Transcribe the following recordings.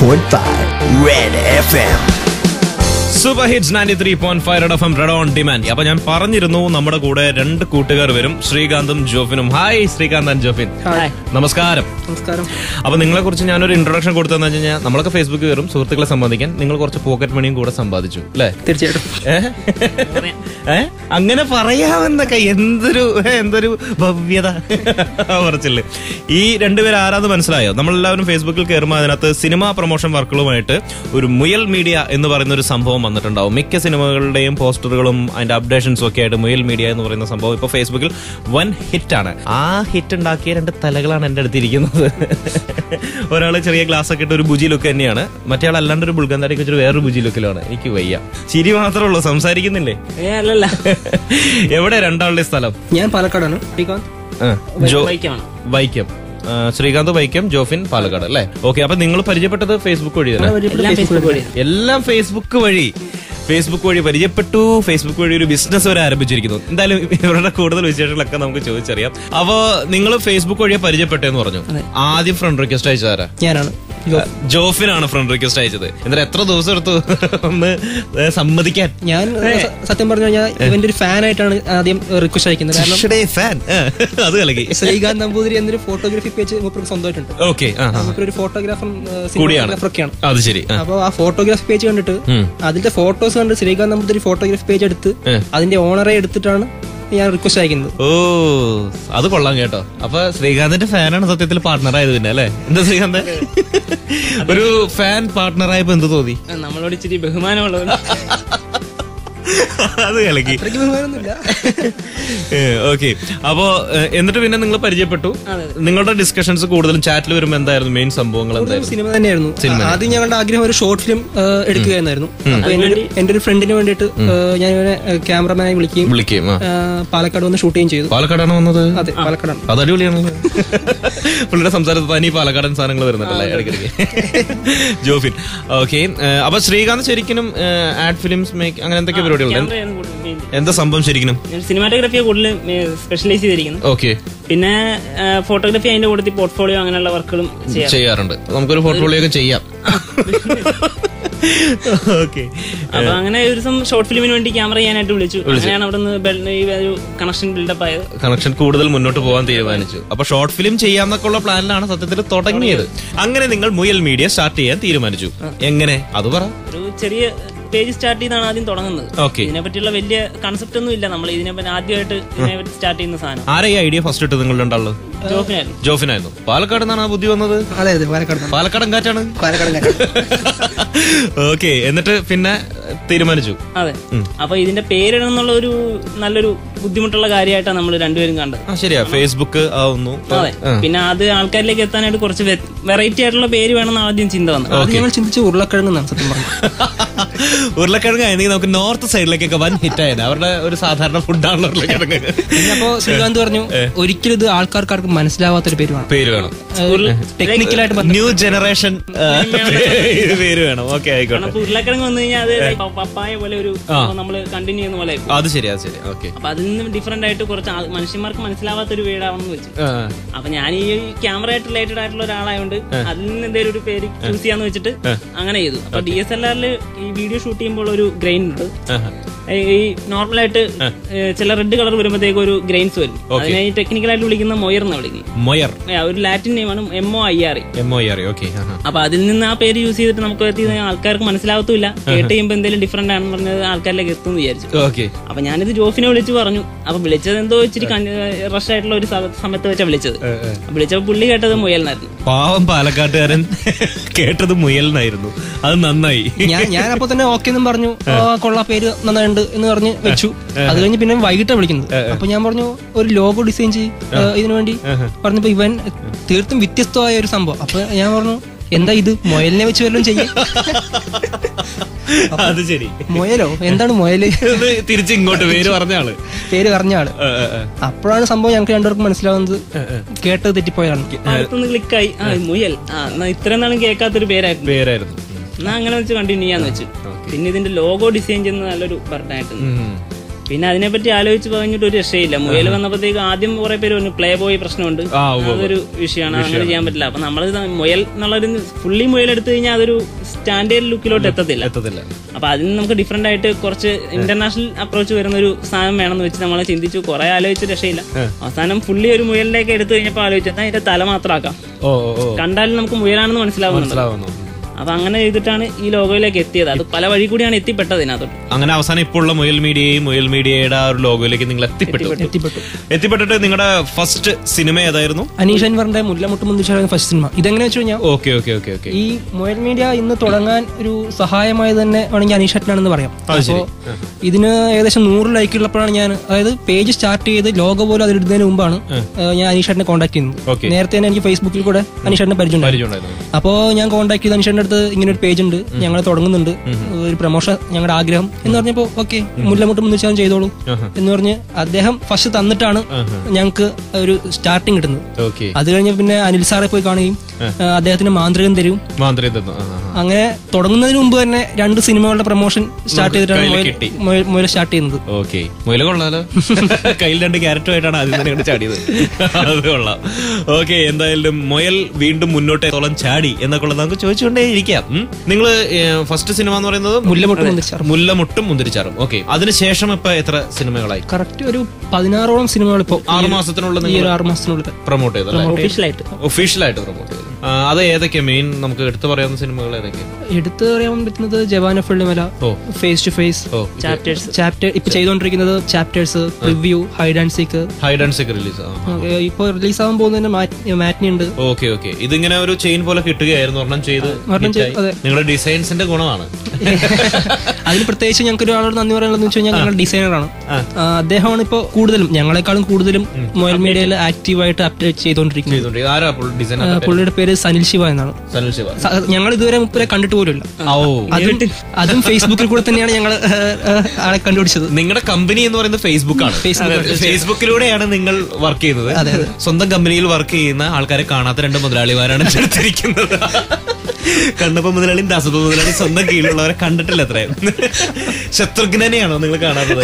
93.5 Red FM. Super hits ninety three point five red F M red on demand അപ്പൊ ഞാൻ പറഞ്ഞിരുന്നു നമ്മുടെ കൂടെ രണ്ട് കൂട്ടുകാർ വരും ശ്രീകാന്തും ജോഫിനും ഹായ് ശ്രീകാന്ത് ആൻഡ് ജോഫിൻ നമസ്കാരം നമസ്കാരം അപ്പൊ നിങ്ങളെ കുറിച്ച് ഞാനൊരു ഇൻട്രൊഡക്ഷൻ കൊടുത്തതെന്ന് വെച്ച് കഴിഞ്ഞാൽ നമ്മളൊക്കെ ഫേസ്ബുക്ക് കയറും സുഹൃത്തുക്കളെ സമ്പാദിക്കാൻ നിങ്ങൾ കുറച്ച് പോക്കറ്റ് മണിയും കൂടെ സമ്പാദിച്ചു അല്ലേ തീർച്ചയായിട്ടും ഏ? അങ്ങനെ പറയാമെന്നൊക്കെ എന്തൊരു ഏ, എന്തൊരു ഭവ്യത പറച്ചില് ഈ രണ്ടുപേരും ആരാന്ന് മനസ്സിലായോ നമ്മളെല്ലാവരും ഫേസ്ബുക്കിൽ കയറുമ്പോൾ അതിനകത്ത് സിനിമാ പ്രൊമോഷൻ വർക്കുകളുമായിട്ട് ഒരു മുയൽ മീഡിയ എന്ന് പറയുന്ന ഒരു സംഭവം വന്നിട്ടുണ്ടാവും മിക്ക സിനിമകളുടെയും പോസ്റ്ററുകളും അതിന്റെ അപ്ഡേഷൻസും ഒക്കെ ആയിട്ട് മുയൽ മീഡിയ എന്ന് പറയുന്ന സംഭവം ഇപ്പൊ ഫേസ്ബുക്കിൽ വൻ ഹിറ്റാണ് ആ ഹിറ്റ് ഉണ്ടാക്കിയ രണ്ട് തലകളാണ് എന്റെ അടുത്ത് ഇരിക്കുന്നത് ഒരാള് ചെറിയ ഗ്ലാസ് ഒക്കെ ഇട്ട് ഒരു ബുജി ലുക്ക് തന്നെയാണ് മറ്റേ ആൾ അല്ലാണ്ട് ഒരു ബുൾഗന്താരിക്ക് വെച്ചൊരു വേറൊരു ബുജി ലുക്കിലാണ് എനിക്ക് വയ്യ ചിരി മാത്രമേ ഉള്ളൂ സംസാരിക്കുന്നില്ലേ ഏ അല്ലല്ല എവിടെ രണ്ടാളുടെ സ്ഥലം ഞാൻ പാലക്കാടാണ് ശ്രീകാന്ത് ആ, ജോ- ബൈക്കാണ് വൈക്കം ആ, ശ്രീകാന്ത് വൈക്കം ജോഫിൻ പാലക്കാട് അല്ലേ ഓക്കെ അപ്പൊ നിങ്ങൾ പരിചയപ്പെട്ടത് ഫേസ്ബുക്ക് വഴി തന്നെ എല്ലാം ഫേസ്ബുക്ക് വഴി എല്ലാം ഫേസ്ബുക്ക് വഴി ഫേസ്ബുക്ക് വഴി പരിചയപ്പെട്ടു ഫേസ്ബുക്ക് വഴി ഒരു ബിസിനസ് വരെ ആരംഭിച്ചിരിക്കുന്നു എന്തായാലും ഇവരുടെ കൂടുതൽ വിശേഷങ്ങളൊക്കെ നമുക്ക് ചോദിച്ചറിയാം അപ്പൊ നിങ്ങൾ ഫേസ്ബുക്ക് വഴിയെ പരിചയപ്പെട്ടെന്ന് പറഞ്ഞു ആദ്യം ഫ്രണ്ട് റിക്വസ്റ്റ് അയച്ചതാരാ ഞാനാണ് ജോഫിനാണ് ഫ്രണ്ട് റിക്വസ്റ്റ് അയച്ചത് എന്നിട്ട് എത്ര ദിവസം എടുത്തു ഒന്ന് ഏ, സമ്മതിക്കാൻ ഞാൻ സ- സത്യം പറഞ്ഞു കഴിഞ്ഞാൽ ഇവന്റെ ഒരു ഫാൻ ആയിട്ടാണ് ആദ്യം റിക്വസ്റ്റ് അയക്കുന്നത് കാരണം ഫാൻ അത് കലകി ശ്രീകാന്ത് നമ്പൂതിരി എന്നൊരു ഫോട്ടോഗ്രാഫി പേജ് മൂപ്പർക്ക് സ്വന്തമായിട്ടുണ്ട് ഓക്കെ ആ ആ. മൂപ്പര് ഒരു ഫോട്ടോഗ്രാഫർ കൂടിയാണ് സിനിമാഗ്രാഫർ ഒക്കെയാണ് അത് ശരി ആ. അപ്പൊ ആ ഫോട്ടോഗ്രാഫി പേജ് കണ്ടിട്ട് ഉം. അതിന്റെ ഫോട്ടോസ് കണ്ട് ശ്രീകാന്ത് നമ്പൂതിരി ഫോട്ടോഗ്രാഫി പേജ് എടുത്ത് ഏ. അതിന്റെ ഓണറെ എടുത്തിട്ടാണ് ഞാൻ റിക്വസ്റ്റ് അയക്കുന്നത് ഓ അത് കൊള്ളാം കേട്ടോ അപ്പൊ ശ്രീകാന്തിന്റെ ഫാനാണ് സത്യത്തിൽ പാർട്ട്ണർ ആയത് പിന്നെ അല്ലേ എന്താ ശ്രീകാന്ത് ഒരു ഫാൻ പാർട്ട്ണർ ആയപ്പോ എന്ത് തോന്നി നമ്മളോട് ഇച്ചിരി ബഹുമാനമുള്ളവർ അത് കലക്കി അത്രയ്ക്ക് ബഹുമാനമൊന്നുമില്ല ഓക്കെ അപ്പോ ഏ, എന്നിട്ട് പിന്നെ നിങ്ങൾ പരിചയപ്പെട്ടു നിങ്ങളുടെ ഡിസ്കഷൻസ് കൂടുതലും ചാറ്റിൽ വരുമ്പോ എന്തായിരുന്നു മെയിൻ സംഭവങ്ങൾ എന്തായിരുന്നു സിനിമ തന്നെയായിരുന്നു ആദ്യം ഞങ്ങളുടെ ആഗ്രഹം ഒരു ഷോർട്ട് ഫിലിം എടുക്കുകയായിരുന്നു അപ്പൊ എന്റെ ഒരു എന്റെ ഒരു ഫ്രണ്ടിന് വേണ്ടിയിട്ട് ഞാൻ ഇവനെ ക്യാമറമാനായി വിളിക്കുകയും വിളിക്കുകയും ആ. ആ, പാലക്കാട് വന്ന് ഷൂട്ട് ചെയ്യുകയും ചെയ്തു പാലക്കാടാണ് വന്നത് അതെ പാലക്കാടാണ് അത് അടിപൊളിയാണല്ലോ പുള്ളിയുടെ സംസാരത്തിൽ തനി പാലക്കാടൻ സാധനങ്ങൾ വരുന്നുണ്ടല്ലേ ഇടയ്ക്കിടയ്ക്ക് ജോഫിൻ ഓക്കെ അപ്പൊ ശ്രീകാന്ത് ശരിക്കും ആഡ് ഫിലിംസ് മേക്ക് അങ്ങനെ എന്തൊക്കെ പരിപാടികളുണ്ട് എന്താ സംഭവം ശരിക്കും സിനിമാറ്റോഗ്രാഫിയെ കൂടുതൽ സ്പെഷ്യലൈസ് ചെയ്തിരിക്കുന്നു ഓക്കെ പിന്നെ ഫോട്ടോഗ്രാഫി അതിന്റെ കൂട്ടത്തിൽ പോർട്ട്ഫോളിയോ അങ്ങനെയുള്ള വർക്കുകളും ചെയ്യാം ചെയ്യാറുണ്ട് നമുക്കൊരു പോർട്ട്ഫോളിയോ ഒക്കെ ചെയ്യാം ഓക്കെ അപ്പൊ അങ്ങനെ ഒരു ദിവസം ഷോർട്ട് ഫിലിമിന് വേണ്ടി ക്യാമറ ചെയ്യാനായിട്ട് വിളിച്ചു അങ്ങനെയാണ് അവിടെ നിന്ന് ഈ ഒരു കണക്ഷൻ ബിൽഡപ്പ് ആയത് കണക്ഷൻ കൂടുതൽ മുന്നോട്ട് പോകാൻ തീരുമാനിച്ചു അപ്പൊ ഷോർട്ട് ഫിലിം ചെയ്യാന്നൊക്കെയുള്ള പ്ലാനിലാണ് സത്യത്തിൽ തുടങ്ങിയത് അങ്ങനെ നിങ്ങൾ മുയൽ മീഡിയ സ്റ്റാർട്ട് ചെയ്യാൻ തീരുമാനിച്ചു എങ്ങനെ അത് പറ ഒരു ചെറിയ പേജ് സ്റ്റാർട്ട് ചെയ്താണ് ആദ്യം തുടങ്ങുന്നത് ഓക്കെ ഇതിനെ പറ്റിയുള്ള വലിയ കൺസെപ്റ്റ് ഒന്നും ഇല്ല നമ്മൾ ഇതിനെ പറ്റി ആദ്യമായിട്ട് ഇതിനെ പറ്റി സ്റ്റാർട്ട് ചെയ്യുന്ന സാധനം ആരാ ഈ ഐഡിയ ഫസ്റ്റ് ഇട്ട് നിങ്ങളുടെ രണ്ടാള് ജോഫിനായിരുന്നു ജോഫിനായിരുന്നു പാലക്കാട് നിന്നാണ് ആ ബുദ്ധി വന്നത് അതെ അതെ പാലക്കാട് പാലക്കാടൻ കാറ്റാണ് പാലക്കാട് ഓക്കെ എന്നിട്ട് പിന്നെ തീരുമാനിച്ചു അതെ അപ്പൊ ഇതിന്റെ പേരിടണം എന്നുള്ള ഒരു നല്ലൊരു ബുദ്ധിമുട്ടുള്ള കാര്യമായിട്ടാണ് നമ്മൾ രണ്ടുപേരും കണ്ടത് ആ ശരിയാ ഫേസ്ബുക്ക് ആവുന്നു അതെ പിന്നെ അത് ആൾക്കാരിലേക്ക് എത്താനായിട്ട് കുറച്ച് വെറൈറ്റി ആയിട്ടുള്ള പേര് വേണമെന്ന് ആദ്യം ചിന്ത വന്നത് ആദ്യം ഞങ്ങൾ ചിന്തിച്ച് ഉരുളക്കിഴങ്ങെന്നാണ് സത്യം പറഞ്ഞു ഉരുളക്കിഴങ്ങ് ആയിരുന്നെങ്കിൽ നമുക്ക് നോർത്ത് സൈഡിലേക്കൊക്കെ വൻ ഹിറ്റ് ആയത് അവരുടെ ഒരു സാധാരണ ഫുഡാണല്ലോ ഉരുളക്കിഴങ്ങ് പിന്നെ അപ്പോ ശ്രീകാന്ത് പറഞ്ഞു ഒരിക്കലും ഇത് ആൾക്കാർക്ക് മനസ്സിലാവാത്തൊരു പേര് വേണം പേര് വേണം ടെക്നിക്കലായിട്ട് ബന്ധം ന്യൂ ജനറേഷൻ പേര് വേണം ഓക്കെ ആയിക്കോട്ടെ അപ്പൊ ഉരുളക്കിഴങ്ങ് വന്നു കഴിഞ്ഞാൽ അത് പ- പപ്പായ പോലെ ഒരു നമ്മൾ കണ്ടിന്യൂ ചെയ്യുന്ന പോലെ ആയിപ്പോയി. അത് ശരി അത് ശരി ഓക്കെ അപ്പൊ അതിൽ നിന്ന് ഡിഫറെന്റ് ആയിട്ട് കുറച്ച് ആൾ- മനുഷ്യന്മാർക്ക് മനസ്സിലാവാത്ത ഒരു വീടാണെന്ന് വെച്ചു അപ്പൊ ഞാൻ ഈ ക്യാമറ ആയിട്ട് റിലേറ്റഡ് ആയിട്ടുള്ള ഒരാളായതുകൊണ്ട് അതിൽ നിന്ന് എന്തെങ്കിലും ഒരു പേര് ചൂസ് ചെയ്യാന്ന് വെച്ചിട്ട് അങ്ങനെ ചെയ്തു അപ്പൊ ഡി എസ് എൽ ആറിൽ ഈ വീഡിയോ ഷൂട്ട് ചെയ്യുമ്പോൾ ഒരു ഗ്രെയിൻ ഉണ്ട് ഈ- ഈ നോർമലായിട്ട് ചില റെഡ് കളർ വരുമ്പോഴത്തേക്ക് ഒരു ഗ്രെയിൻസ് വരും അതിനെ ഈ ടെക്നിക്കലായിട്ട് വിളിക്കുന്ന മൊയർ എന്നാണ് വിളിക്കുന്നത് മൊയർ ഏ, ഒരു ലാറ്റിൻ നെയിമാണ് M O I R M O R okay അപ്പൊ അതിൽ നിന്ന് ആ പേര് യൂസ് ചെയ്തിട്ട് നമുക്ക് എത്തി ആൾക്കാർക്ക് മനസ്സിലാവത്തില്ല കേട്ട് കഴിയുമ്പോൾ എന്തെങ്കിലും ഡിഫറെന്റ് ആണെന്ന് പറഞ്ഞത് ആൾക്കാരിലേക്ക് എത്തുമെന്ന് വിചാരിച്ചു ഓക്കെ അപ്പൊ ഞാനിത് ജോഫിനെ വിളിച്ച് പറഞ്ഞു അപ്പൊ വിളിച്ചത് എന്തോ ഇച്ചിരി റഷ് ആയിട്ടുള്ള ഒരു സമ- സമയത്ത് വെച്ചാ വിളിച്ചത് വിളിച്ചപ്പോ പുള്ളി കേട്ടത് മുയലിനായിരുന്നു പാവം പാലക്കാട്ടുകാരൻ കേട്ടത് മുയലിനായിരുന്നു അത് നന്നായി ഞാൻ ഞാൻ അപ്പൊ തന്നെ ഓക്കെ എന്നും പറഞ്ഞു "ആ, കൊള്ളാ പേര് നന്നായിട്ടുണ്ട് എന്ന് പറഞ്ഞ് വെച്ചു അത് കഴിഞ്ഞ് പിന്നെ വൈകിട്ടാണ് വിളിക്കുന്നത് അപ്പൊ ഞാൻ പറഞ്ഞു ഒരു ലോഗോ ഡിസൈൻ ചെയ്യും ഇതിനു വേണ്ടി പറഞ്ഞപ്പോ ഇവൻ തീർത്തും വ്യത്യസ്തമായ ഒരു സംഭവം അപ്പൊ ഞാൻ പറഞ്ഞു എന്താ ഇത് മൊയലിനെ വെച്ച് വല്ലതും ചെയ്യും അത് ശരി മൊയലോ എന്താണ് മൊയല് ഇത് തിരിച്ച് ഇങ്ങോട്ട് പേര് പറഞ്ഞ ആള് പേര് പറഞ്ഞ ആള് ഏ, ഏ, ഏ. അപ്പോഴാണ് സംഭവം ഞങ്ങൾക്ക് രണ്ടുപേർക്കും മനസ്സിലാവുന്നത് കേട്ടത് തെറ്റിപ്പോയതാണ് അടുത്തൊന്ന് ക്ലിക്കായി ആ മുയൽ ആ എന്നാ ഇത്രയും നാളും കേൾക്കാത്തൊരു പേരായിരുന്നു പേരായിരുന്നു എന്നാ അങ്ങനെ വെച്ച് കണ്ടിന്യൂ ചെയ്യാന്ന് വെച്ചു പിന്നെ ഇതിന്റെ ലോഗോ ഡിസൈൻ ചെയ്യുന്നത് നല്ലൊരു ബർഡായിട്ട് ഉം. പിന്നെ അതിനെപ്പറ്റി ആലോചിച്ച് പറഞ്ഞിട്ട് ഒരു രക്ഷയില്ല മുയൽ വന്നപ്പോഴത്തേക്ക് ആദ്യം കുറെ പേര് പറഞ്ഞു പ്ലേ ബോയ് പ്രശ്നമുണ്ട് ആ, ഉവ്വ് ഉവ്വ്. അതൊരു വിഷയമാണ് അങ്ങനെ ചെയ്യാൻ പറ്റില്ല അപ്പൊ നമ്മൾ മുയൽ എന്നുള്ളൊരു ഫുള്ളി മുയൽ എടുത്തു കഴിഞ്ഞാൽ അതൊരു സ്റ്റാൻഡേർഡ് ലുക്കിലോട്ട് എത്തത്തില്ല എത്തത്തില്ല അപ്പൊ അതിന് നമുക്ക് ഡിഫറെന്റ് ആയിട്ട് കുറച്ച് ഇന്റർനാഷണൽ അപ്രോച്ച് വരുന്ന ഒരു സാധനം വേണമെന്ന് വെച്ച് നമ്മൾ ചിന്തിച്ചു കുറെ ആലോചിച്ച് രക്ഷയില്ല അവസാനം ഫുള്ളി ഒരു മുയലിലേക്ക് എടുത്തു കഴിഞ്ഞപ്പോൾ ആലോചിച്ചു എന്നാൽ അതിന്റെ തല മാത്രമാക്കാം ഓ ഓ ഓ കണ്ടാലും നമുക്ക് മുയലാണെന്ന് മനസ്സിലാവുന്നുണ്ട് മനസ്സിലാവുന്നു അപ്പൊ അങ്ങനെ ചെയ്തിട്ടാണ് ഈ ലോഗോയിലേക്ക് എത്തിയത് അത് പല വഴി കൂടിയാണ് എത്തിപ്പെട്ടത് ഇതിനകത്തോട്ട് അങ്ങനെ അവസാനം ഇപ്പോൾ ഉള്ള മുയൽ മീഡിയയും മുയൽ മീഡിയയുടെ ആ ഒരു ലോഗോയിലേക്ക് നിങ്ങൾ എത്തിപ്പെട്ടു എത്തിപ്പെട്ടു എത്തിപ്പെട്ടിട്ട് നിങ്ങളുടെ ഫസ്റ്റ് സിനിമ ഏതായിരുന്നു അനീഷ് അൻവറിന്റെ മുല്ലമുട്ട് മുന്തിച്ചാണ് ഫസ്റ്റ് സിനിമ ഇതെങ്ങനെ വെച്ച് കഴിഞ്ഞാൽ ഓക്കെ ഓക്കെ ഓക്കെ ഓക്കെ ഈ മൊയൽ മീഡിയ ഇന്ന് തുടങ്ങാൻ ഒരു സഹായമായത് തന്നെ വേണമെങ്കിൽ അനീഷ് അറ്റ്നാണെന്ന് പറയാം അപ്പോ ഇതിന് ഏകദേശം നൂറ് ലൈക്ക് ഉള്ളപ്പോഴാണ് ഞാൻ അതായത് പേജ് സ്റ്റാർട്ട് ചെയ്ത് ലോഗോ പോലും അതിലിടുന്നതിന് മുമ്പാണ് ഏഹ്, ഞാൻ അനീഷ് അറ്റിനെ കോൺടാക്ട് ചെയ്യുന്നത് Okay. നേരത്തെ തന്നെ എനിക്ക് ഫേസ്ബുക്കിൽ കൂടെ അനീഷ് അറ്റിനെ പരിചയം പരിചയമുണ്ടായിരുന്നു അപ്പോ ഞാൻ കോൺടാക്ട് ചെയ്ത് അനീഷ് അടുത്ത് ഇങ്ങനെ ഒരു പേജ് ഉണ്ട് ഞങ്ങൾ തുടങ്ങുന്നുണ്ട് ഒരു പ്രൊമോഷൻ ഞങ്ങളുടെ ആഗ്രഹം എന്ന് പറഞ്ഞപ്പോ ഓക്കെ മുല്ലമുട്ട് മുന്നിച്ചാലും ചെയ്തോളൂ എന്ന് പറഞ്ഞ് അദ്ദേഹം ഫസ്റ്റ് തന്നിട്ടാണ് ഞങ്ങൾക്ക് ഒരു സ്റ്റാർട്ടിങ് കിട്ടുന്നത് ഓക്കെ അത് കഴിഞ്ഞ് പിന്നെ അനിൽ സാറെ പോയി കാണുകയും ആ, അദ്ദേഹത്തിന് മാന്ത്രികം തരും മാന്ത്രികം തന്നു ആ, ആ, ആ. അങ്ങനെ തുടങ്ങുന്നതിന് മുമ്പ് തന്നെ രണ്ട് സിനിമകളുടെ പ്രൊമോഷൻ സ്റ്റാർട്ട് ചെയ്തിട്ടാണ് കയ്യിൽ മുയൽ- കിട്ടി. മുയൽ- മുയൽ സ്റ്റാർട്ട് ചെയ്യുന്നത് ഓക്കെ മുയല കൊള്ളാലോ കയ്യിൽ രണ്ട് ക്യാരറ്റുമായിട്ടാണ് ആദ്യം തന്നെ ഇങ്ങോട്ട് ചാടിയത് അത് കൊള്ളാം ഓക്കെ എന്തായാലും മുയൽ വീണ്ടും മുന്നോട്ടേത്തോളം ചാടി എന്നൊക്കെ ഉള്ളത് നമുക്ക് ചോദിച്ചുകൊണ്ടേ ഇരിക്കാം നിങ്ങൾ ഫസ്റ്റ് സിനിമ എന്ന് പറയുന്നത് മുല്ലമുട്ട് മുന്തിച്ചാർ മുല്ലമുട്ടും മുന്തിരിച്ചാറും ഓക്കെ അതിനുശേഷം ഇപ്പൊ എത്ര സിനിമകളായി കറക്റ്റ് ഒരു പതിനാറോളം സിനിമകൾ ഇപ്പോൾ ആറ് മാസത്തിനുള്ളിൽ ഈ നിങ്ങൾ ഒരു ആറ് മാസത്തിനുള്ളിൽ പ്രൊമോട്ട് ചെയ്തല്ലേ ഒഫീഷ്യലായിട്ട് ഒഫീഷ്യലായിട്ട് പ്രൊമോട്ട് ചെയ്തു ആ, അത് ഏതൊക്കെയാ മെയിൻ നമുക്ക് എടുത്തു പറയാവുന്ന സിനിമകൾ ഏതൊക്കെയാ എടുത്തു പറയാൻ പറ്റുന്നത് ജവാന ഫുള്ളിമല ഓ. ഫേസ് ടു ഫേസ് ഓ ചാപ്റ്റേഴ്സ് ചാപ്റ്റർ ഇപ്പൊ ചെയ്തുകൊണ്ടിരിക്കുന്നത് chapters review hide and seek hide and seek release ഇപ്പൊ റിലീസ് ആവാൻ പോകുന്നതിന് മാറ്റിനി ഉണ്ട് ഓക്കെ ഓക്കെ ഇതിങ്ങനെ ഒരു ചെയിൻ പോലെ കിട്ടുകയായിരുന്നു ഒരെണ്ണം ചെയ്ത് ഒരെണ്ണം ചെയ്ത്, hit ആയി. അതെ. നിങ്ങളുടെ ഡിസൈൻസിന്റെ ഗുണമാണ് അതിന് പ്രത്യേകിച്ച് ഞങ്ങൾക്ക് ഒരാളോട് നന്ദി പറയാനുള്ളത് വെച്ച് കഴിഞ്ഞാൽ ഞങ്ങൾ ഡിസൈനറാണ് അദ്ദേഹമാണ് ഇപ്പോൾ കൂടുതലും ഞങ്ങളെക്കാളും കൂടുതലും മൊബൈൽ മീഡിയയിൽ ആക്റ്റീവായിട്ട് അപ്ഡേറ്റ് ചെയ്തുകൊണ്ടിരിക്കുന്നത് ചെയ്തോണ്ടിരിക്കുന്നത് ആരാ ഡിസൈനർ ആ, പുള്ളിയുടെ പേര് സനിൽ ശിവ എന്നാണ് സനിൽ ശിവ സ- ഞങ്ങൾ ഇതുവരെ മുപ്പരെ കണ്ടിട്ട് പോലുമില്ല ഓ അതും അതും ഫേസ്ബുക്കിൽ കൂടെ തന്നെയാണ് ഞങ്ങൾ ആളെ കണ്ടുപിടിച്ചത് നിങ്ങളുടെ കമ്പനി എന്ന് പറയുന്നത് ഫേസ്ബുക്ക് ആണ് Facebook ഫേസ്ബുക്കിലൂടെയാണ് നിങ്ങൾ വർക്ക് ചെയ്യുന്നത് സ്വന്തം കമ്പനിയിൽ വർക്ക് ചെയ്യുന്ന ആൾക്കാരെ കാണാത്ത രണ്ട് മുതലാളിമാരാണ് എടുത്തിരിക്കുന്നത് കണ്ണപ്പ മുതലാളിയും ദാസപ്പ മുതലാളി സ്വന്തം കീഴിലുള്ളവരെ കണ്ടിട്ടില്ല അത്രയും ശത്രുഘ്നെയാണോ നിങ്ങൾ കാണാത്തത്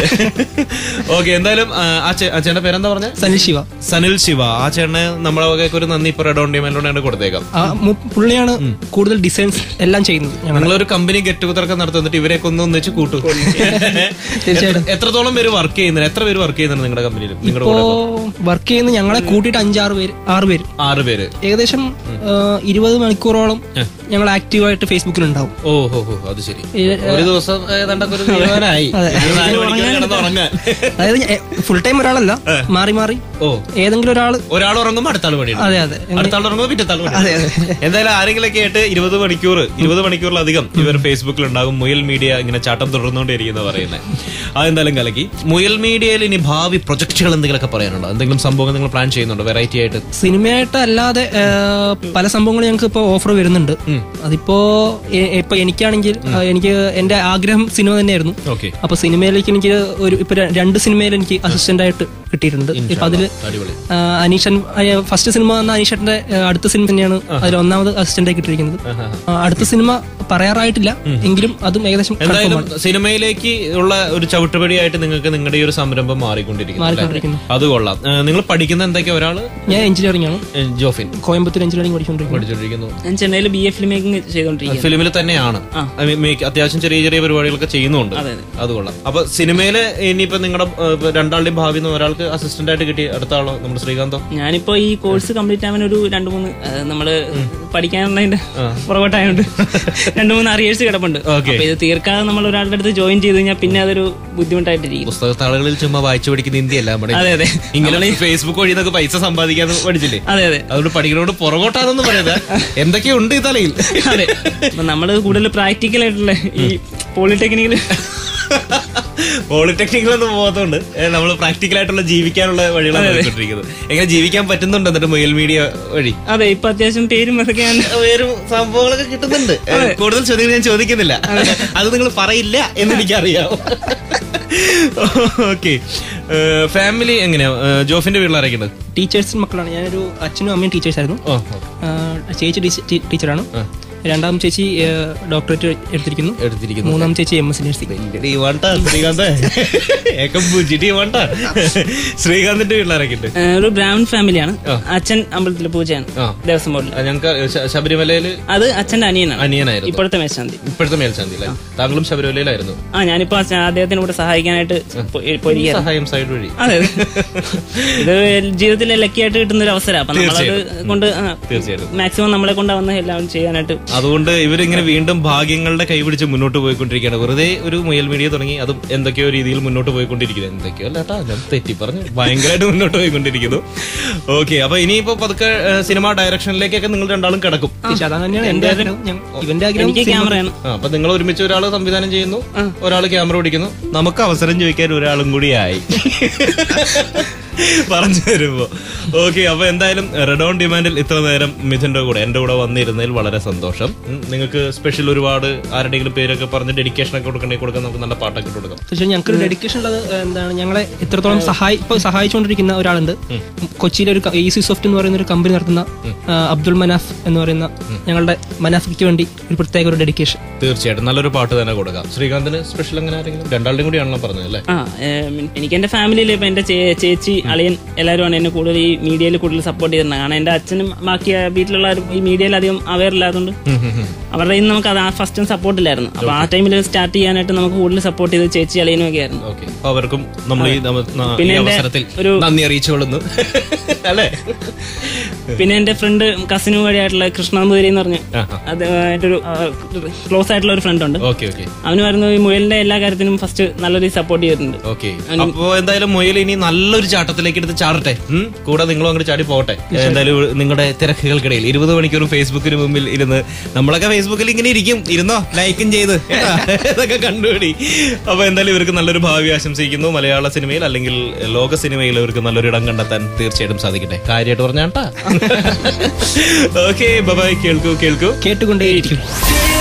ഓക്കെ എന്തായാലും ആ, ആ ചേ- ആ ചേട്ടന്റെ പേരെന്താ പറഞ്ഞ സനിൽ ശിവ സനിൽ ശിവ ആ ചേട്ടന് നമ്മളെ വകയ്ക്ക് ഒരു നന്ദി ഇപ്പൊ റെഡ് ഓൺ ഡിമാൻഡ് കൊടുത്തേക്കാം ആ മു- പുള്ളിയാണ് കൂടുതൽ ഡിസൈൻസ് എല്ലാം ചെയ്യുന്നത് ഞങ്ങൾ ഞങ്ങളൊരു കമ്പനി ഗെറ്റ് ടുഗദർ നടത്തുന്നിട്ട് ഇവരെയൊക്കെ ഒന്ന് ഒന്നിച്ച് കൂട്ടും തീർച്ചയായിട്ടും. എത്രത്തോളം പേര് വർക്ക് ചെയ്യുന്നത് എത്ര പേര് വർക്ക് ചെയ്യുന്നുണ്ട് നിങ്ങളുടെ കമ്പനിയിൽ നിങ്ങളുടെ ഇപ്പോ കൂടെ വർക്ക് ചെയ്യുന്ന ഞങ്ങളെ കൂട്ടിയിട്ട് അഞ്ചാറ് പേര് ആറ് പേര് ആറ് പേര് ഏകദേശം ആ, ഇരുപത് മണിക്കൂറോളം ഞങ്ങൾ ആക്റ്റീവായിട്ട് ഫേസ്ബുക്കിൽ ഉണ്ടാവും ഓ ഹോ ഹോ അത് ശരി ഈ, ഒരു ദിവസം ഏതാണ്ടൊക്കെ ഒരു തീരുമാനമായി ഒരു നാല് മണിക്കൂർ കിടന്നുറങ്ങാൻ അതായത് ഫുൾ ടൈം ഒരാളല്ല മാറി മാറി ഓ ഏതെങ്കിലും ഒരാൾ ഒരാൾ ഉറങ്ങുമ്പോൾ അടുത്ത ആൾ പണി അതെ അതെ അടുത്ത ആൾ ഉറങ്ങുമ്പോൾ പിറ്റത്തെ ആൾ പണി അതെ അതെ എന്തായാലും ആരെങ്കിലൊക്കെ ആയിട്ട് ഇരുപത് മണിക്കൂർ ഇരുപത് മണിക്കൂറിലധികം ഇവർ ഫേസ്ബുക്കിൽ ഉണ്ടാകും മുയൽ മീഡിയ ഇങ്ങനെ ചാട്ടം തുടർന്നുകൊണ്ടിരിക്കുന്ന പറയുന്നത് അതെന്തായാലും കലക്കി മുയൽ മീഡിയയിൽ ഇനി ഭാവി പ്രൊജക്ടുകൾ എന്തെങ്കിലുമൊക്കെ പറയാനുണ്ടോ എന്തെങ്കിലും സംഭവങ്ങൾ നിങ്ങൾ പ്ലാൻ ചെയ്യുന്നുണ്ടോ വെറൈറ്റി ആയിട്ട് സിനിമയായിട്ട് അല്ലാതെ ആ, പല സംഭവങ്ങളും ഞങ്ങൾക്ക് ഇപ്പോൾ ഓഫർ വരുന്നുണ്ട് അതിപ്പോ എ- ഇപ്പൊ എനിക്കാണെങ്കിൽ ആ, എനിക്ക് എന്റെ ആഗ്രഹം സിനിമ തന്നെയായിരുന്നു ഓക്കെ അപ്പൊ സിനിമയിലേക്ക് എനിക്ക് ഒരു ഇപ്പൊ ര- രണ്ട് സിനിമയിൽ എനിക്ക് അസിസ്റ്റന്റ് ആയിട്ട് കിട്ടിയിട്ടുണ്ട് ഇപ്പൊ അതില് അടിപൊളി ആ, അനീഷൻ ഫസ്റ്റ് സിനിമ വന്ന അനീഷന്റെ ആ, അടുത്ത സിനിമ തന്നെയാണ് അതിൽ ഒന്നാമത് അസിസ്റ്റന്റ് ആയി കിട്ടിയിരിക്കുന്നത് ആ, അടുത്ത സിനിമ പറയാറായിട്ടില്ല എങ്കിലും അതും ഏകദേശം എന്തായാലും confirm ആണ്. സിനിമയിലേക്ക് ഉള്ള ഒരു ചവിട്ടുപടിയായിട്ട് നിങ്ങൾക്ക് നിങ്ങളുടെ ഈ ഒരു സംരംഭം മാറിക്കൊണ്ടിരിക്കുന്നു അല്ലേ? മാറിക്കൊണ്ടിരിക്കുന്നു. അത് കൊള്ളാം ഏഹ് നിങ്ങൾ പഠിക്കുന്ന എന്തൊക്കെയാ ഒരാള് ഞാൻ എഞ്ചിനീയറിംഗ് ആണ് ഏഹ് ജോഫിൻ കോയമ്പത്തൂർ എഞ്ചിനീയറിംഗ് പഠിച്ചുകൊണ്ടിരിക്കുന്നത് പഠിച്ചോണ്ടിരിക്കുന്നു ഞാൻ ചെന്നൈയിൽ ബി എ ഫിലിം മേക്കിംഗ് ചെയ്തോണ്ടിരിക്കുന്നത് ഫിലിമിൽ തന്നെയാണ് ആ. I mean, make- അത്യാവശ്യം ചെറിയ ചെറിയ പരിപാടികളൊക്കെ ചെയ്യുന്നുണ്ട് അതെ, അതെ. അത് കൊള്ളാം അപ്പൊ സിനിമയില് ഇനിയിപ്പോ നിങ്ങളുടെ രണ്ടാളുടെയും ഭാവി എന്ന് ഒരാൾക്ക് അസിസ്റ്റന്റ് ആയിട്ട് കിട്ടി അടുത്ത ആളോ നമ്മുടെ ശ്രീകാന്തോ ഞാനിപ്പോ ഈ കോഴ്സ് കംപ്ലീറ്റ് ആവാൻ ഒരു രണ്ട് മൂന്ന് അത് നമ്മള് പഠിക്കാനുള്ളതിന്റെ പുറകോട്ടായോണ്ട് രണ്ട് മൂന്ന് അറിയേഴ്സ് കിടപ്പുണ്ട് Okay. അപ്പൊ ഇത് തീർക്കാതെ നമ്മൾ ഒരാളുടെ അടുത്ത് ജോയിൻ ചെയ്ത് കഴിഞ്ഞാൽ പിന്നെ അതൊരു ബുദ്ധിമുട്ടായിട്ടിരിക്കും പുസ്തകത്താളുകളിൽ ചുമ്മാ വായിച്ചു പഠിക്കുന്ന ഇന്ത്യയല്ല നമ്മുടെ അതെ അതെ ഇങ്ങനെ ഫേസ്ബുക്ക് വഴി നിന്നൊക്കെ പൈസ സമ്പാദിക്കാന്ന് പഠിച്ചില്ലേ അതെ അതെ അതുകൊണ്ട് പഠിക്കുന്നതുകൊണ്ട് പുറകോട്ടാണെന്ന് പറയുന്നത് എന്തൊക്കെയുണ്ട് ഈ തലയിൽ അതെ അപ്പൊ നമ്മള് കൂടുതൽ പ്രാക്ടിക്കൽ ആയിട്ടുള്ള ഈ പോളിടെക്നിക്കിൽ പോളിടെക്നിക്കിലൊന്നും പോകാത്തതുകൊണ്ട് നമ്മൾ പ്രാക്ടിക്കൽ ആയിട്ടുള്ള ജീവിക്കാനുള്ള വഴികളാണ് നോക്കിക്കൊണ്ടിരിക്കുന്നത് എങ്ങനെ ജീവിക്കാൻ പറ്റുന്നുണ്ട് എന്നിട്ട് മുയൽ മീഡിയ വഴി അതെ ഇപ്പൊ അത്യാവശ്യം പേരും അതൊക്കെയാണ് വേറും സംഭവങ്ങളൊക്കെ കിട്ടുന്നുണ്ട് ഏ, കൂടുതൽ ചോദ്യങ്ങൾ ഞാൻ ചോദിക്കുന്നില്ല അത് നിങ്ങൾ പറയില്ല എന്ന് എനിക്കറിയാം ഓക്കെ ഫാമിലി എങ്ങനെയാ ഏ, ജോഫിന്റെ വീട്ടിലാരൊക്കെയുണ്ട് ടീച്ചേഴ്സിന് മക്കളാണ് ഞാനൊരു അച്ഛനും അമ്മയും ടീച്ചേഴ്സ് ആയിരുന്നു ഓ ആ, ചേച്ചി ടീച്ച- ടീ- ടീച്ചറാണ് രണ്ടാം ചേച്ചി ഡോക്ടറേറ്റ് എടുത്തിരിക്കുന്നു എടുത്തിരിക്കുന്നു മൂന്നാം ചേച്ചി എം എസ് നഴ്സിംഗ് ശ്രീകാന്ത് ഏകം പൂച്ചിട്ട് വേണ്ട ശ്രീകാന്തിന്റെ വീട്ടിലാരൊക്കെ ഉണ്ട് ഏഹ് ഒരു ബ്രാഹ്മൺ ഫാമിലിയാണ് അച്ഛൻ അമ്പലത്തിലെ പൂജയാണ് ആ. ദേവസ്വം ബോർഡിൽ ഞങ്ങൾക്ക് ശബരിമലയില് അത് അച്ഛന്റെ അനിയനാണ് അനിയനായിരുന്നു ഇപ്പോഴത്തെ മേശാന്തി ഇപ്പോഴത്തെ മേൽശാന്തി അല്ലേ താങ്കളും ശബരിമലയിലായിരുന്നു ആ ഞാനിപ്പോ അച്ഛ- അദ്ദേഹത്തിന് കൂടെ സഹായിക്കാനായിട്ട് പോ- പോയിരിക്കുകയാണ് സഹായം സൈഡ് വഴി അതെ അതെ. ഇത് ജീവിതത്തിലെ ലക്കിയായിട്ട് കിട്ടുന്ന ഒരു അവസരം അപ്പൊ നമ്മളത് കൊണ്ട് തീർച്ചയായിട്ടും മാക്സിമം നമ്മളെ കൊണ്ടാവുന്ന എല്ലാം ചെയ്യാനായിട്ട് അതുകൊണ്ട് ഇവരിങ്ങനെ വീണ്ടും ഭാഗ്യങ്ങളുടെ കൈപിടിച്ച് മുന്നോട്ട് പോയിക്കൊണ്ടിരിക്കുകയാണ് വെറുതെ ഒരു മുയൽ മീഡിയ തുടങ്ങി അതും എന്തൊക്കെയോ രീതിയിൽ മുന്നോട്ട് പോയിക്കൊണ്ടിരിക്കുന്നു എന്തൊക്കെയോ അല്ലാട്ടാ ഞാൻ തെറ്റി പറഞ്ഞു ഭയങ്കരമായിട്ട് മുന്നോട്ട് പോയിക്കൊണ്ടിരിക്കുന്നു ഓക്കെ അപ്പൊ ഇനിയിപ്പോ പതുക്കെ ഏഹ്, സിനിമ ഡയറക്ഷനിലേക്കൊക്കെ നിങ്ങൾ രണ്ടാളും കിടക്കും ചേച്ചി അതാണ് തന്നെയാണ് എന്റെ ആഗ്രഹം ഞാൻ- ഇവന്റെ ആഗ്രഹം എനിക്ക് ക്യാമറയാണ് ആ, അപ്പൊ നിങ്ങൾ ഒരുമിച്ച് ഒരാൾ സംവിധാനം ചെയ്യുന്നു ഒരാൾ ക്യാമറ ഓടിക്കുന്നു നമുക്ക് അവസരം ചോദിക്കാൻ ഒരാളും കൂടി ആയി പറഞ്ഞു തരുമ്പോ ഓക്കെ അപ്പൊ എന്തായാലും റെഡ് ഓൺ ഡിമാൻഡിൽ ഇത്ര നേരം മിഥുന്റെ കൂടെ എന്റെ കൂടെ വന്നിരുന്നതിൽ വളരെ സന്തോഷം ഉം, നിങ്ങൾക്ക് സ്പെഷ്യൽ ഒരുപാട് ആരുടെയെങ്കിലും പേരൊക്കെ പറഞ്ഞ് ഡെഡിക്കേഷൻ ഒക്കെ കൊടുക്കണമെങ്കിൽ കൊടുക്കാൻ നമുക്ക് നല്ല പാട്ടൊക്കെ ഇട്ട് കൊടുക്കാം തീർച്ചയായും ഞങ്ങൾക്ക് ഒരു ഡെഡിക്കേഷൻ ഉള്ളത് എന്താണ് ഞങ്ങളെ എത്രത്തോളം സഹായി ഇപ്പൊ സഹായിച്ചുകൊണ്ടിരിക്കുന്ന ഒരാളുണ്ട് കൊച്ചിയിലെ ഒരു ഈസി സോഫ്റ്റ് എന്ന് പറയുന്ന ഒരു കമ്പനി നടത്തുന്ന ആ, അബ്ദുൾ മനാഫ് എന്ന് പറയുന്ന ഞങ്ങളുടെ മനാഫിക്ക് വേണ്ടി ഒരു പ്രത്യേക ഒരു ഡെഡിക്കേഷൻ തീർച്ചയായിട്ടും നല്ലൊരു പാട്ട് തന്നെ കൊടുക്കാം ശ്രീകാന്തിന് സ്പെഷ്യൽ അങ്ങനെ ആരെങ്കിലും രണ്ടാളുടെയും കൂടിയാണല്ലോ പറഞ്ഞത് അല്ലേ ആ ഏം, എനിക്ക് എന്റെ ഫാമിലിയിൽ ഇപ്പൊ എന്റെ ചേ- ചേച്ചി അളിയൻ എല്ലാവരുമാണ് എന്നെ കൂടുതൽ ഈ മീഡിയയിൽ കൂടുതൽ സപ്പോർട്ട് ചെയ്തിരുന്നത് കാരണം എന്റെ അച്ഛനും ബാക്കി വീട്ടിലുള്ള ആരും ഈ മീഡിയയിൽ അധികം അവയർ ഇല്ലാത്തതുകൊണ്ട് അവരുടെ കയ്യിൽ നിന്ന് നമുക്ക് അത് ഫസ്റ്റും സപ്പോർട്ട് ഇല്ലായിരുന്നു അപ്പൊ ആ ടൈമിൽ സ്റ്റാർട്ട് ചെയ്യാനായിട്ട് നമുക്ക് കൂടുതൽ സപ്പോർട്ട് ചെയ്തത് ചേച്ചി അളിയനും ഒക്കെ ആയിരുന്നു ഓക്കെ അവർക്കും നമ്മൾ ഈ നമ്മ- ന- ഈ പിന്നെ എന്റെ അവസരത്തിൽ ഒരു- നന്ദി അറിയിച്ചുകൊള്ളുന്നു അല്ലേ പിന്നെ എന്റെ ഫ്രണ്ട് കസിനും വഴിയായിട്ടുള്ള കൃഷ്ണനമ്പൂതിരി എന്ന് പറഞ്ഞു ആഹാ. അത് ഒരു ക്ലോസ് ആയിട്ടുള്ള ഒരു ഫ്രണ്ട് ഉണ്ട് ഓക്കെ ഓക്കെ അവന് വരുന്നു ഈ മുയലിന്റെ എല്ലാ കാര്യത്തിനും ഫസ്റ്റ് നല്ലൊരു സപ്പോർട്ട് ചെയ്തിട്ടുണ്ട് ഓക്കെ അപ്പോ എന്തായാലും മുയൽ ഇനി നല്ലൊരു ചാട്ടത്തിലേക്ക് എടുത്ത് ചാടട്ടെ ഉം? കൂടെ നിങ്ങളും അങ്ങോട്ട് ചാടി പോകട്ടെ എന്തായാലും നിങ്ങളുടെ തിരക്കുകൾക്കിടയിൽ ഇരുപത് മണിക്കൂറും ഫേസ്ബുക്കിന് മുമ്പിൽ ഇരുന്ന് നമ്മളൊക്കെ ഫേസ്ബുക്കിൽ ഇങ്ങനെ ഇരിക്കും ഇരുന്നോ ലൈക്കും ചെയ്ത് കേട്ടാ? ഇതൊക്കെ കണ്ടുപിടി അപ്പൊ എന്തായാലും ഇവർക്ക് നല്ലൊരു ഭാവി ആശംസിക്കുന്നു മലയാള സിനിമയിൽ അല്ലെങ്കിൽ ലോക സിനിമയിൽ ഇവർക്ക് നല്ലൊരു ഇടം കണ്ടെത്താൻ തീർച്ചയായിട്ടും സാധിക്കട്ടെ കാര്യമായിട്ട് പറഞ്ഞാട്ടാ ഓക്കെ ബൈ കേൾക്കൂ കേൾക്കൂ കേട്ടുകൊണ്ടേയിരിക്കും Feel